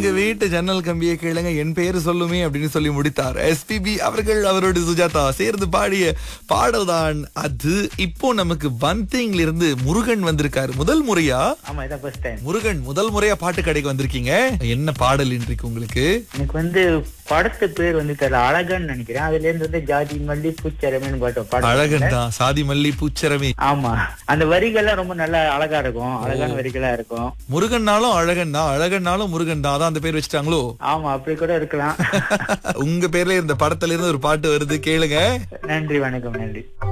எங்க வீட்டு ஜன்னல் கம்பியை கேளுங்க என் பேரு சொல்லுமே அப்படின்னு சொல்லி முடித்தார் எஸ்பிபி அவர்கள் அவரோட சுஜாதா சேர்ந்து பாடிய பாடல்தான் அது இப்போ நமக்கு வந்திங்ல இருந்து முருகன் வந்திருக்காரு முதல் முறையா ஆமா இதான் ஃபர்ஸ்ட் டைம் முருகன் முதல் முறையா பாட்டு கடைக்கு வந்திருக்கீங்க என்ன பாடல் இன்றைக்கு உங்களுக்கு எனக்கு வந்து படத்து பேர் வந்து தெரியல அழகன்னு நினைக்கிறேன் அதுல இருந்து வந்து ஜாதி மல்லி பூச்சரமேன்னு பாட்டு படம் அழகன் தான் சாதி மல்லி பூச்சரமே ஆமா அந்த வரிகள்லாம் ரொம்ப நல்லா அழகா இருக்கும் அழகான வரிகளா இருக்கும் முருகன்னாலும் அழகன் தான் அழகன்னாலும் முருகன் தான் அதான் அந்த பேர் வச்சுட்டாங்களோ ஆமா அப்படி கூட இருக்கலாம் உங்க பேர்ல இந்த படத்துல இருந்து ஒரு பாட்டு வருது கேளுங்க நன்றி வணக்கம் நன்றி